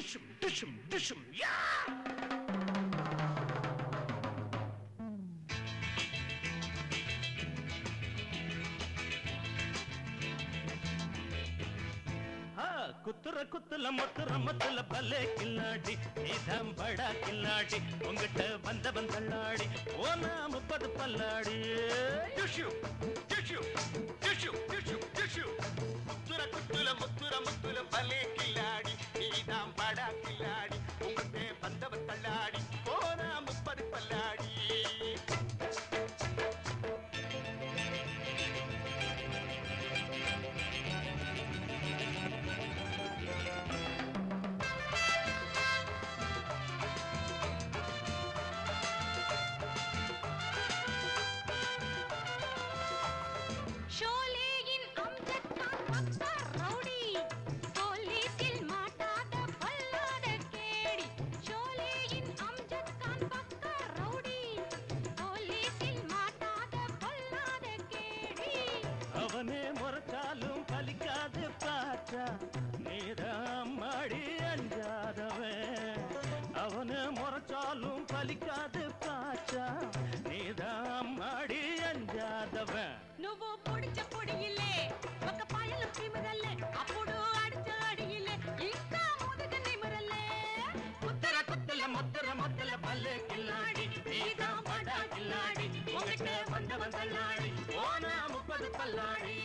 டிஷும் டிஷும் டிஷும் யா ஆ, குத்துற குத்துல மொத்துற மொத்துல பல்லே கில்லாடி நீதான் படா கில்லாடி உங்கிட்ட வந்தவன் தள்ளாடி ஓனா முப்பது பல்லாடி டிஷ்யூ டிஷ்யூ டிஷ்யூ டிஷ்யூ டிஷ்யூ முத்துர குத்துல முத்துர முத்துல பலே கில்லாடி நீதான் படா கில்லாடி உங்கள்கிட்ட வந்தவன் தள்ளாடி போனா முப்பது பல்லாடி ஷோலேயின் அம்ஜத் கான் பக்தர் ரவுடி போலீசில் மாட்டாத பொல்லாத கேடி ஷோலேயின் அம்ஜத் கான் பக்தர் ரவுடி போலீசில் மாட்டாத பொல்லாத கேடி அவனே முறைச்சாலும் பலிக்காது பாச்சா நீதான் மாடி அஞ்சாதவன் அவனே முறைச்சாலும் பலிக்காது பாச்சா நீதான் மாடி அஞ்சாதவன் నువ్వు పొడిచ పొడియిలే ఒక పాయలు తిమరల్లే అప్పుడు అడిచ అడియిలే ఇంకా ముదుగ నిమరల్లే குத்துற குத்துல மொத்துற மொத்துல பல்லே கில்லாடி நீதான் படா கில்லாடி உங்ககிட்ட வந்தவன் தள்ளாடி போனா முப்பது பல்லாடி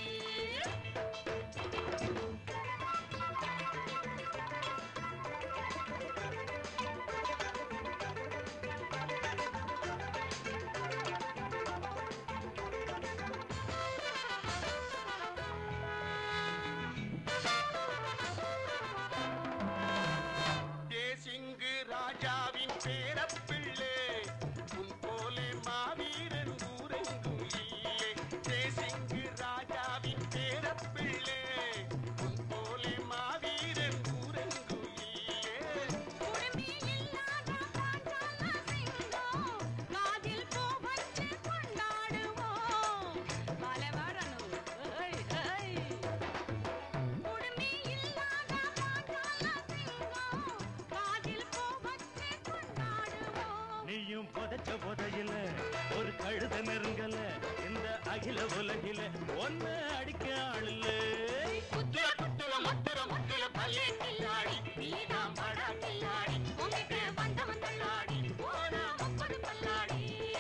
தேசிங்கு ராஜாவின் பேரப்பிள்ளை உன் போலே மாவீரன் ஊரெங்கும் இல்லே தேசிங்கு ராஜாவின் பேரப்பிள்ளை உன் போலே மாவீரன் ஊரெங்கும் இல்லே குடுமி இல்லாத பாஞ்சால சிங்கம் காதில் பூ வச்சு கொண்டாடுவோம் பல வரணும் ஏய் ஏய் குடுமி இல்லாத பாஞ்சால சிங்கம் காதில் பூ வச்சு கொண்டாடுவோம் நீயும் புதைச்ச புதையில ஒரு கழுத நெருங்கல இந்த அகில உலகில ஒன்னு அடிக்க ஆளில்ல குத்துற குத்துற முத்துற முத்துற பல்லே கில்லாடி நீதான் படா கில்லாடி உங்கிட்ட வந்தவன் தள்ளாடி போனா முப்பது பல்லாடி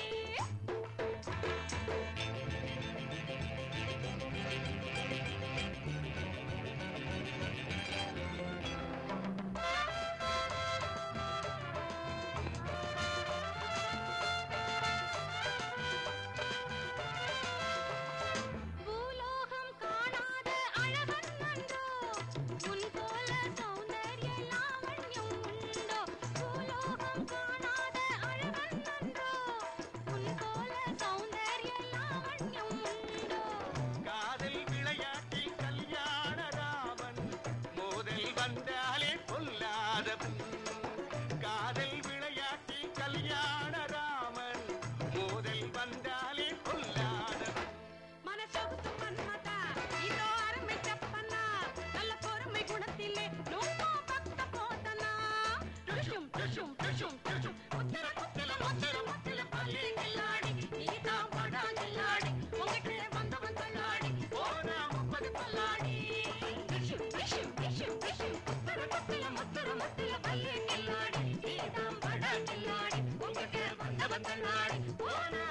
பூலோகம் காணாத அழகன் நன்றோ உன் போல சௌந்தர்ய லாவண்யம் உண்டோ பூலோகம் காணாத அழகன் நன்றோ உன் போல சௌந்தர்ய லாவண்யம் உண்டோ காதல் விளையாட்டில் கல்யாண ராமன் மோதல் வந்தாலே கொல்லாதவன் காதல் விளையாட்டில் கல்யாண ராமன் மோதல் வந்தாலே கொல்லாதவன் మనసొగుసు మన్మత ఇదో అరమె చెప్పనా నల్ల పొరుமை గుణத்திலே నువ్వు భక్త పోతనా టుషుం టుషుం టుషుం టుషుం குத்துற குத்துற முத்துற முத்துற பல்லே கில்லாடி நீதான் படா கில்லாடி உங்ககிட்ட வந்தவன் தள்ளாடி போனா முப்பது பல்லாடி டுஷும் டுஷும் டுஷும் டுஷும் குத்துற குத்துற முத்துற முத்துற பல்லே கில்லாடி நீதான் படா கில்லாடி உங்ககிட்ட வந்தவன் தள்ளாடி போனா